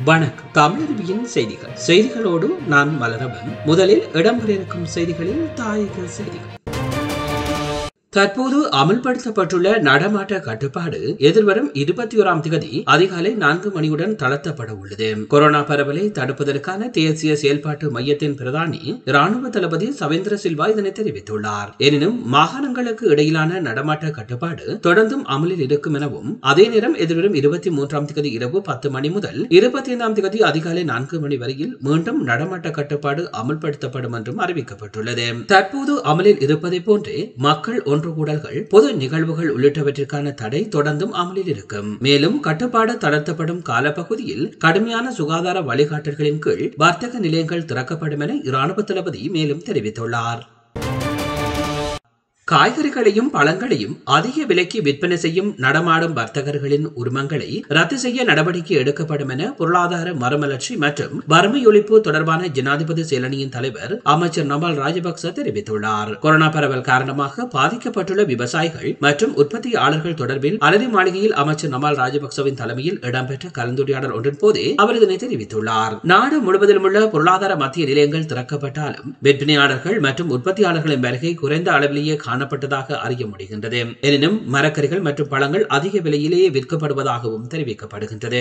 வணக்கம் தமிழருவியின் செய்திகள் செய்திகளோடு நான் மலரவன் முதலில் இடம்பெறிருக்கும் செய்திகளில் தாயக செய்திகள் தற்போது அமல்படுத்தப்பட்டுள்ள நடமாட்ட கட்டுப்பாடு எதிர்வரும் இருபத்தி ஓராம் தேதி அதிகாலை நான்கு மணியுடன் தளர்த்தப்பட உள்ளது கொரோனா பரவலை தடுப்பதற்கான தேசிய செயல்பாட்டு மையத்தின் பிரதானி ராணுவ தளபதி சவேந்திர சில்வா இதனை தெரிவித்துள்ளார் எனினும் மாகாணங்களுக்கு இடையிலான நடமாட்ட கட்டுப்பாடு தொடர்ந்தும் அமலில் இருக்கும் எனவும் அதே நேரம் எதிர்வரும் இருபத்தி மூன்றாம் தேதி இரவு பத்து மணி முதல் இருபத்தி ஐந்தாம் தேதி அதிகாலை நான்கு மணி வரையில் மீண்டும் நடமாட்ட கட்டுப்பாடு அமல்படுத்தப்படும் என்றும் அறிவிக்கப்பட்டுள்ளது தற்போது அமலில் இருப்பதை போன்றே மக்கள் ஒன்று கூடல்கள் பொது நிகழ்வுகள் உள்ளிட்டவற்றிற்கான தடை தொடர்ந்தும் அமலில் இருக்கும் மேலும் கட்டுப்பாடு தளர்த்தப்படும் காலப்பகுதியில் கடுமையான சுகாதார வழிகாட்டல்களின் கீழ் வர்த்தக நிலையங்கள் திறக்கப்படும் என இராணுவ தளபதி மேலும் தெரிவித்துள்ளார் காய்கறிகளையும் பழங்களையும் அதிக விலைக்கு விற்பனை செய்யும் நடமாடும் வர்த்தகர்களின் உரிமங்களை ரத்து செய்ய நடவடிக்கை எடுக்கப்படும் என பொருளாதார மறுமலர்ச்சி மற்றும் வறுமை ஒழிப்பு தொடர்பான ஜனாதிபதி செயலணியின் தலைவர் அமைச்சர் நமால் ராஜபக்ச தெரிவித்துள்ளார் கொரோனா பரவல் காரணமாக பாதிக்கப்பட்டுள்ள விவசாயிகள் மற்றும் உற்பத்தியாளர்கள் தொடர்பில் அலரி மாளிகையில் அமைச்சர் நமால் ராஜபக்சவின் தலைமையில் இடம்பெற்ற கலந்துரையாடல் ஒன்றின் போதே அவர் இதனை தெரிவித்துள்ளார் நாடு முழுவதிலும் உள்ள பொருளாதார மத்திய நிலையங்கள் திறக்கப்பட்டாலும் விற்பனையாளர்கள் மற்றும் உற்பத்தியாளர்களின் வருகை குறைந்த அளவிலேயே காணப்பட்டதாக அறிய முடிகின்றது எனினும் மரக்கறிகள் மற்றும் பழங்கள் அதிக விலையிலேயே விற்கப்படுவதாகவும் தெரிவிக்கப்படுகின்றது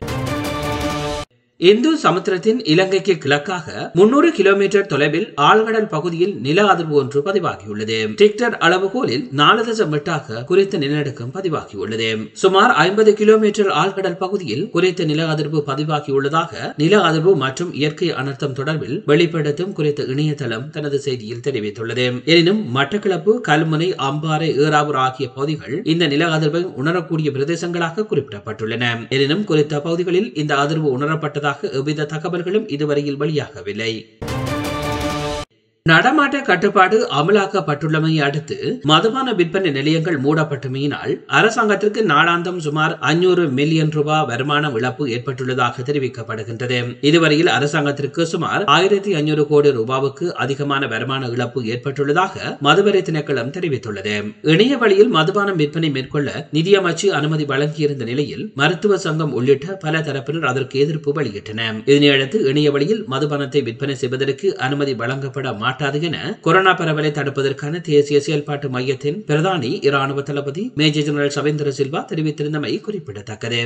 இந்து சமுத்திரத்தின் இலங்கைக்கு கிழக்காக முன்னூறு கிலோமீட்டர் தொலைவில் ஆழ்கடல் பகுதியில் நில அதிர்வு ஒன்று பதிவாகியுள்ளது டிக்டர் அளவுகோலில் நாலு தசம் எட்டாக குறித்த நிலநடுக்கம் பதிவாகியுள்ளது சுமார் ஐம்பது கிலோமீட்டர் ஆழ்கடல் பகுதியில் குறித்த நில அதிர்வு பதிவாகியுள்ளதாக நில அதிர்வு மற்றும் இயற்கை அனர்த்தம் தொடர்பில் வெளிப்படுத்தும் குறித்த இணையதளம் தனது செய்தியில் தெரிவித்துள்ளது எனினும் மட்டக்களப்பு கல்முனை அம்பாறை ஏறாவூர் ஆகிய பகுதிகள் இந்த நில அதிர்வை உணரக்கூடிய பிரதேசங்களாக குறிப்பிடப்பட்டுள்ளன எனினும் குறித்த பகுதிகளில் இந்த அதிர்வு உணரப்பட்டதாக உள்ளதாக எவ்வித தகவல்களும் இதுவரையில் வெளியாகவில்லை நடமாட்ட கட்டுப்பாடு அமலாக்கப்பட்டுள்ளமையை அடுத்து மதுபான விற்பனை நிலையங்கள் மூடப்பட்டுமையினால் அரசாங்கத்திற்கு நாளாந்தம் சுமார் அஞ்சூறு மில்லியன் ரூபாய் வருமான இழப்பு ஏற்பட்டுள்ளதாக தெரிவிக்கப்படுகின்றது இதுவரையில் அரசாங்கத்திற்கு சுமார் ஆயிரத்தி ஐநூறு கோடி ரூபாவுக்கு அதிகமான வருமான இழப்பு ஏற்பட்டுள்ளதாக மதுவரை திணைக்களம் தெரிவித்துள்ளது இணைய வழியில் மதுபானம் விற்பனை மேற்கொள்ள நிதியமைச்சு அனுமதி வழங்கியிருந்த நிலையில் மருத்துவ சங்கம் உள்ளிட்ட பல தரப்பினர் அதற்கு எதிர்ப்பு வெளியிட்டன இதனையடுத்து இணைய வழியில் மதுபானத்தை விற்பனை செய்வதற்கு அனுமதி வழங்கப்பட மாட்டாது என கொரோனா பரவலை தடுப்பதற்கான தேசிய செயல்பாட்டு மையத்தின் பிரதானி இராணுவ தளபதி மேஜர் ஜெனரல் சவேந்திர சில்வா தெரிவித்திருந்தமை குறிப்பிடத்தக்கது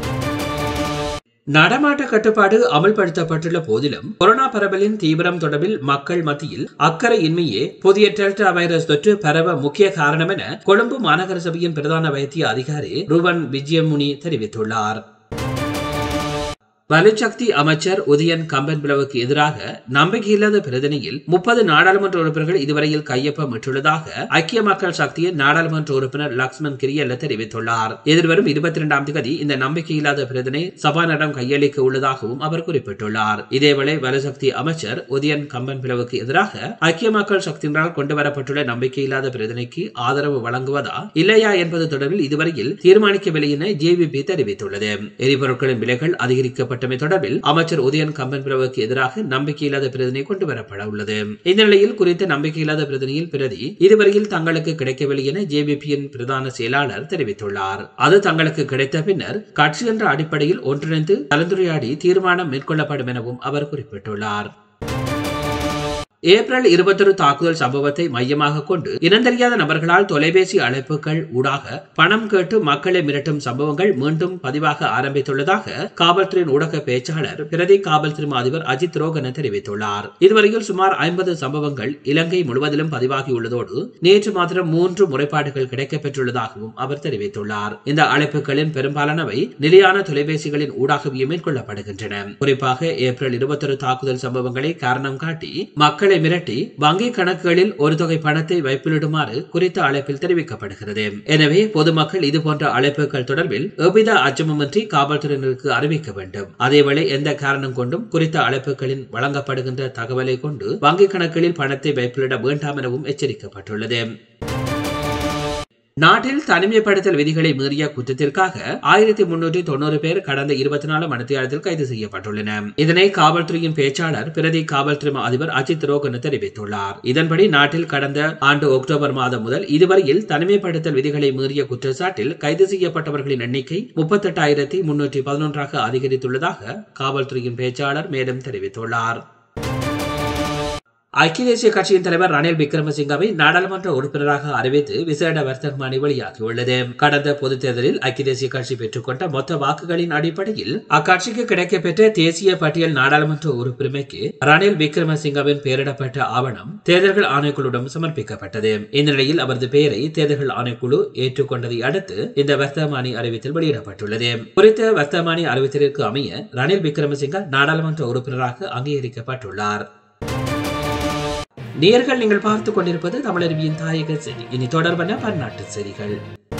நடமாட்ட கட்டுப்பாடு அமல்படுத்தப்பட்டுள்ள போதிலும் கொரோனா பரவலின் தீவிரம் தொடர்பில் மக்கள் மத்தியில் அக்கறையின்மையே புதிய டெல்டா வைரஸ் தொற்று பரவ முக்கிய காரணம் என கொழும்பு மாநகர சபையின் பிரதான வைத்திய அதிகாரி ரூபன் விஜயமுனி தெரிவித்துள்ளார் வலுசக்தி அமைச்சர் உதயன் கம்பன்பிளவுக்கு எதிராக நம்பிக்கையில்லாத பிரதனையில் முப்பது நாடாளுமன்ற உறுப்பினர்கள் இதுவரையில் கையொப்பமிட்டுள்ளதாக ஐக்கிய மக்கள் சக்தியின் நாடாளுமன்ற உறுப்பினர் லக்ஷ்மண் கிரியல்ல தெரிவித்துள்ளார் எதிர்வரும் இருபத்தி இரண்டாம் தேதி இந்த நம்பிக்கையில்லாத பிரதனை சபாநாயகம் கையளிக்க உள்ளதாகவும் அவர் குறிப்பிட்டுள்ளார் இதேவேளை வலுசக்தி அமைச்சர் உதயன் கம்பன்பிளவுக்கு எதிராக ஐக்கிய மக்கள் சக்தியினரால் கொண்டுவரப்பட்டுள்ள நம்பிக்கையில்லாத பிரதனைக்கு ஆதரவு வழங்குவதா இல்லையா என்பது தொடர்பில் இதுவரையில் தீர்மானிக்கவில்லை என ஜேவிபி தெரிவித்துள்ளது எரிபொருட்களின் விலைகள் அதிகரிக்கப்பட்ட ஏற்பட்டமை தொடர்பில் அமைச்சர் உதயன் கம்பன் பிரபுக்கு எதிராக நம்பிக்கையில்லாத பிரதினை கொண்டு வரப்பட உள்ளது இந்த நிலையில் குறித்த நம்பிக்கையில்லாத பிரதினியில் பிரதி இதுவரையில் தங்களுக்கு கிடைக்கவில்லை என ஜேபிபியின் பிரதான செயலாளர் தெரிவித்துள்ளார் அது தங்களுக்கு கிடைத்த பின்னர் கட்சி என்ற அடிப்படையில் ஒன்றிணைந்து கலந்துரையாடி தீர்மானம் மேற்கொள்ளப்படும் எனவும் அவர் குறிப்பிட்டுள்ளார் ஏப்ரல் இருபத்தொரு தாக்குதல் சம்பவத்தை மையமாக கொண்டு இனந்தெரியாத நபர்களால் தொலைபேசி அழைப்புகள் ஊடாக பணம் கேட்டு மக்களை மிரட்டும் சம்பவங்கள் மீண்டும் பதிவாக ஆரம்பித்துள்ளதாக காவல்துறையின் ஊடக பேச்சாளர் பிரதி காவல்துறை அதிபர் அஜித் ரோகன தெரிவித்துள்ளார் இதுவரையில் சுமார் ஐம்பது சம்பவங்கள் இலங்கை முழுவதிலும் பதிவாகியுள்ளதோடு நேற்று மாத்திரம் மூன்று முறைப்பாடுகள் கிடைக்கப்பெற்றுள்ளதாகவும் அவர் தெரிவித்துள்ளார் இந்த அழைப்புகளின் பெரும்பாலானவை நிலையான தொலைபேசிகளின் ஊடாகவே மேற்கொள்ளப்படுகின்றன குறிப்பாக ஏப்ரல் இருபத்தொரு தாக்குதல் சம்பவங்களை காரணம் காட்டி மக்கள் மக்களை மிரட்டி வங்கி கணக்குகளில் ஒரு தொகை பணத்தை வைப்பிலிடுமாறு குறித்த அழைப்பில் தெரிவிக்கப்படுகிறது எனவே பொதுமக்கள் இதுபோன்ற அழைப்புகள் தொடர்பில் எவ்வித அச்சமுமின்றி காவல்துறையினருக்கு அறிவிக்க வேண்டும் அதேவேளை எந்த காரணம் கொண்டும் குறித்த அழைப்புகளின் வழங்கப்படுகின்ற தகவலை கொண்டு வங்கி கணக்குகளில் பணத்தை வைப்பிலிட வேண்டாம் எனவும் எச்சரிக்கப்பட்டுள்ளது நாட்டில் தனிமைப்படுத்தல் விதிகளை மீறிய குற்றத்திற்காக ஆயிரத்தி முன்னூற்றி தொண்ணூறு பேர் கடந்த இருபத்தி நாலு மணித்தியாலத்தில் கைது செய்யப்பட்டுள்ளனர் இதனை காவல்துறையின் பேச்சாளர் பிரதி காவல்துறை அதிபர் அஜித் ரோகன் தெரிவித்துள்ளார் இதன்படி நாட்டில் கடந்த ஆண்டு அக்டோபர் மாதம் முதல் இதுவரையில் தனிமைப்படுத்தல் விதிகளை மீறிய குற்றச்சாட்டில் கைது செய்யப்பட்டவர்களின் எண்ணிக்கை முப்பத்தெட்டாயிரத்தி முன்னூற்றி பதினொன்றாக அதிகரித்துள்ளதாக காவல்துறையின் பேச்சாளர் மேலும் தெரிவித்துள்ளார் ஐக்கிய தேசிய கட்சியின் தலைவர் ரணில் விக்ரமசிங்கவை நாடாளுமன்ற உறுப்பினராக அறிவித்து விசேட வர்த்தகமானி வெளியாகியுள்ளது கடந்த பொதுத் தேர்தலில் ஐக்கிய தேசிய கட்சி பெற்றுக்கொண்ட மொத்த வாக்குகளின் அடிப்படையில் அக்கட்சிக்கு கிடைக்கப்பெற்ற தேசிய பட்டியல் நாடாளுமன்ற உறுப்பினருக்கு ரணில் விக்ரமசிங்கவின் பெயரிடப்பட்ட ஆவணம் தேர்தல்கள் ஆணைக்குழுவிடம் சமர்ப்பிக்கப்பட்டது இந்த நிலையில் அவரது பெயரை தேர்தல்கள் ஆணைக்குழு ஏற்றுக்கொண்டதை அடுத்து இந்த வர்த்தமானி அறிவித்தல் வெளியிடப்பட்டுள்ளது குறித்த வர்த்தமானி அறிவித்தலிற்கு அமைய ரணில் விக்ரமசிங்க நாடாளுமன்ற உறுப்பினராக அங்கீகரிக்கப்பட்டுள்ளார் நேர்கள் நீங்கள் பார்த்துக் கொண்டிருப்பது தமிழருவியின் தாயக செய்தி இனி தொடர்பான பன்னாட்டு செய்திகள்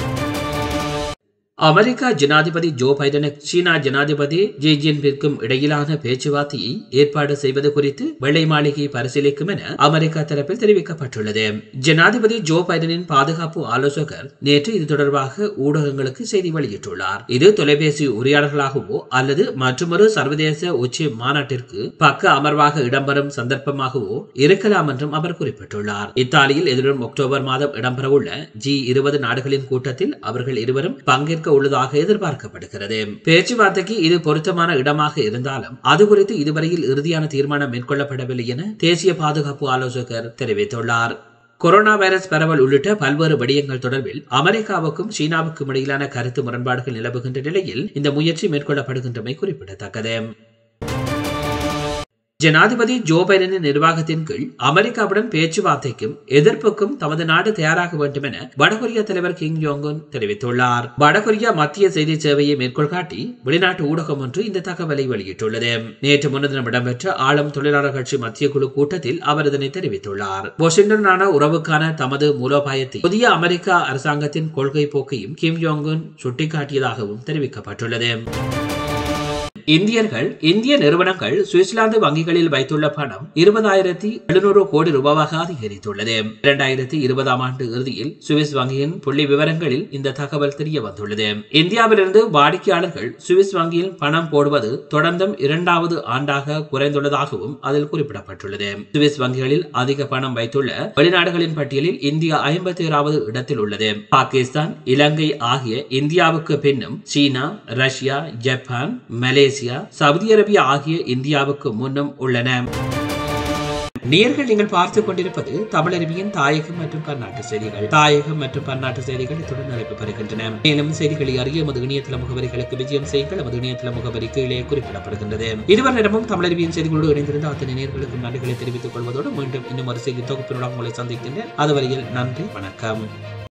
அமெரிக்கா ஜனாதிபதி ஜோ பைடனுக்கு சீனா ஜனாதிபதி ஜி ஜின்பிற்கும் இடையிலான பேச்சுவார்த்தையை ஏற்பாடு செய்வது குறித்து வெள்ளை மாளிகை பரிசீலிக்கும் என அமெரிக்கா தரப்பில் தெரிவிக்கப்பட்டுள்ளது ஜனாதிபதி ஜோ பைடனின் பாதுகாப்பு ஆலோசகர் நேற்று இது தொடர்பாக ஊடகங்களுக்கு செய்தி வெளியிட்டுள்ளார் இது தொலைபேசி உரையாடல்களாகவோ அல்லது மற்றொரு சர்வதேச உச்சி மாநாட்டிற்கு பக்க அமர்வாக இடம்பெறும் சந்தர்ப்பமாகவோ இருக்கலாம் என்றும் அவர் குறிப்பிட்டுள்ளார் இத்தாலியில் எதிர்வரும் அக்டோபர் மாதம் இடம்பெறவுள்ள ஜி இருபது நாடுகளின் கூட்டத்தில் அவர்கள் இருவரும் பங்கேற்க உள்ளதாக எதிர்பார்க்கப்படுகிறது பேச்சுவார்த்தைக்கு இது பொருத்தமான இடமாக இருந்தாலும் அது குறித்து இதுவரையில் இறுதியான தீர்மானம் மேற்கொள்ளப்படவில்லை என தேசிய பாதுகாப்பு ஆலோசகர் தெரிவித்துள்ளார் கொரோனா வைரஸ் பரவல் உள்ளிட்ட பல்வேறு விடயங்கள் தொடர்பில் அமெரிக்காவுக்கும் சீனாவுக்கும் இடையிலான கருத்து முரண்பாடுகள் நிலவுகின்ற நிலையில் இந்த முயற்சி மேற்கொள்ளப்படுகின்றமை குறிப்பிடத்தக்கது ஜனாதிபதி ஜோ பைடனின் நிர்வாகத்தின் கீழ் அமெரிக்காவுடன் பேச்சுவார்த்தைக்கும் எதிர்ப்புக்கும் தமது நாடு தயாராக வேண்டும் என வடகொரியா தலைவர் கிம் யோங்குன் தெரிவித்துள்ளார் வடகொரியா மத்திய செய்தி சேவையை மேற்கோள் காட்டி வெளிநாட்டு ஊடகம் ஒன்று இந்த தகவலை வெளியிட்டுள்ளது நேற்று முன்தினம் இடம்பெற்ற ஆளும் தொழிலாளர் கட்சி மத்திய குழு கூட்டத்தில் அவர் இதனை தெரிவித்துள்ளார் வாஷிங்டனான உறவுக்கான தமது மூலோபாயத்தை புதிய அமெரிக்கா அரசாங்கத்தின் கொள்கை போக்கையும் கிம் யோங்குன் சுட்டிக்காட்டியதாகவும் தெரிவிக்கப்பட்டுள்ளது இந்தியர்கள் இந்திய நிறுவனங்கள் சுவிட்சர்லாந்து வங்கிகளில் வைத்துள்ள பணம் இருபதாயிரத்தி எழுநூறு கோடி ரூபாவாக அதிகரித்துள்ளது இரண்டாயிரத்தி இருபதாம் ஆண்டு இறுதியில் சுவிஸ் வங்கியின் புள்ளி விவரங்களில் இந்த தகவல் தெரிய வந்துள்ளது இந்தியாவிலிருந்து வாடிக்கையாளர்கள் சுவிஸ் வங்கியில் பணம் போடுவது தொடர்ந்தும் இரண்டாவது ஆண்டாக குறைந்துள்ளதாகவும் அதில் குறிப்பிடப்பட்டுள்ளது சுவிஸ் வங்கிகளில் அதிக பணம் வைத்துள்ள வெளிநாடுகளின் பட்டியலில் இந்தியா ஐம்பத்தி ஏழாவது இடத்தில் உள்ளது பாகிஸ்தான் இலங்கை ஆகிய இந்தியாவுக்கு பின்னும் China Russia Japan Malaysia Malaysia Saudi Arabia ஆகிய இந்தியாவுக்கு முன்னும் உள்ளன நேர்கள் நீங்கள் பார்த்துக் கொண்டிருப்பது தமிழருவியின் தாயகம் மற்றும் பன்னாட்டு செய்திகள் தாயகம் மற்றும் பன்னாட்டு செய்திகள் இத்துடன் நிறைவு பெறுகின்றன மேலும் செய்திகளை அறிய எமது இணையதள முகவரிகளுக்கு விஜயம் செய்யுங்கள் எமது இணையதள முகவரி கீழே குறிப்பிடப்படுகின்றது இதுவரை நேரமும் தமிழருவியின் செய்திகளோடு இணைந்திருந்த அத்தனை நேர்களுக்கும் நன்றிகளை தெரிவித்துக் கொள்வதோடு மீண்டும் இன்னும் ஒரு செய்தி தொகுப்பினுடன் உங்களை சந்திக்கின்றேன் அதுவரையில் நன்றி வணக்கம்